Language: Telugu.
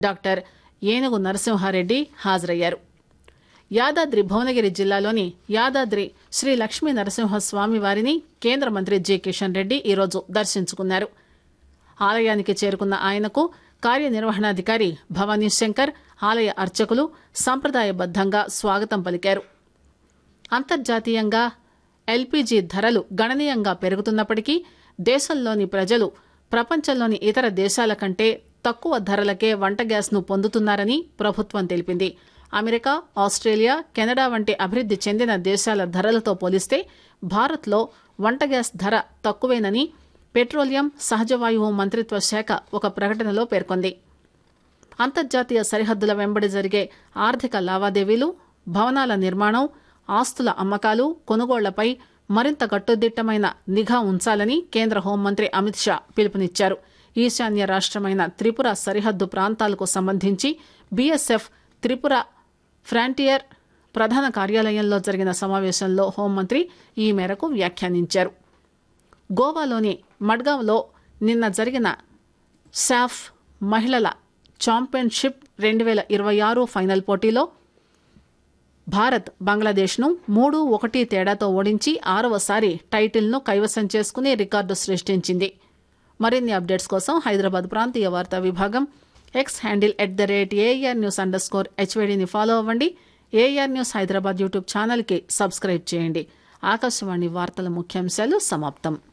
డాక్టర్ ఏనుగు నరసింహారెడ్డి హాజరయ్యారు యాదాద్రి భువనగిరి జిల్లాలోని యాదాద్రి శ్రీ లక్ష్మీ నరసింహస్వామి వారిని కేంద్ర మంత్రి జి కిషన్ రెడ్డి ఈరోజు దర్శించుకున్నారు ఆలయానికి చేరుకున్న ఆయనకు కార్యనిర్వహణాధికారి భవానీ శంకర్ ఆలయ అర్చకులు సంప్రదాయబద్దంగా స్వాగతం పలికారు అంతర్జాతీయంగా ఎల్పీజీ ధరలు గణనీయంగా పెరుగుతున్నప్పటికీ దేశంలోని ప్రజలు ప్రపంచంలోని ఇతర దేశాల కంటే తక్కువ ధరలకే వంట గ్యాస్ను పొందుతున్నారని ప్రభుత్వం తెలిపింది అమెరికా ఆస్ట్రేలియా కెనడా వంటి అభివృద్ది చెందిన దేశాల ధరలతో పోలిస్తే భారత్లో వంట గ్యాస్ ధర తక్కువేనని పెట్రోలియం సహజవాయువు మంత్రిత్వ శాఖ ఒక ప్రకటనలో పేర్కొంది అంతర్జాతీయ సరిహద్దుల వెంబడి జరిగే ఆర్థిక లావాదేవీలు భవనాల నిర్మాణం ఆస్తుల అమ్మకాలు కొనుగోళ్లపై మరింత కట్టుదిట్టమైన నిఘా ఉంచాలని కేంద్ర హోంమంత్రి అమిత్ షా పిలుపునిచ్చారు ఈశాన్య రాష్టమైన త్రిపుర సరిహద్దు ప్రాంతాలకు సంబంధించి బీఎస్ఎఫ్ త్రిపుర ఫ్రాంటియర్ ప్రధాన కార్యాలయంలో జరిగిన సమావేశంలో హోంమంత్రి ఈ మేరకు వ్యాఖ్యానించారు గోవాలోని మడ్గావ్లో నిన్న జరిగిన సాఫ్ మహిళల ఛాంపియన్షిప్ రెండు వేల ఇరవై ఆరు ఫైనల్ పోటీలో భారత్ బంగ్లాదేశ్ను మూడు ఒకటి తేడాతో ఓడించి ఆరవసారి టైటిల్ను కైవసం చేసుకుని రికార్డు సృష్టించింది మరిన్ని అప్డేట్స్ కోసం హైదరాబాద్ ప్రాంతీయ వార్తా విభాగం X handle at the rate AIR news under score హెచ్వేడిని ఫాలో అవ్వండి ఏఆర్ న్యూస్ హైదరాబాద్ యూట్యూబ్ ఛానల్కి సబ్స్క్రైబ్ చేయండి ఆకాశవాణి వార్తల ముఖ్యాంశాలు సమాప్తం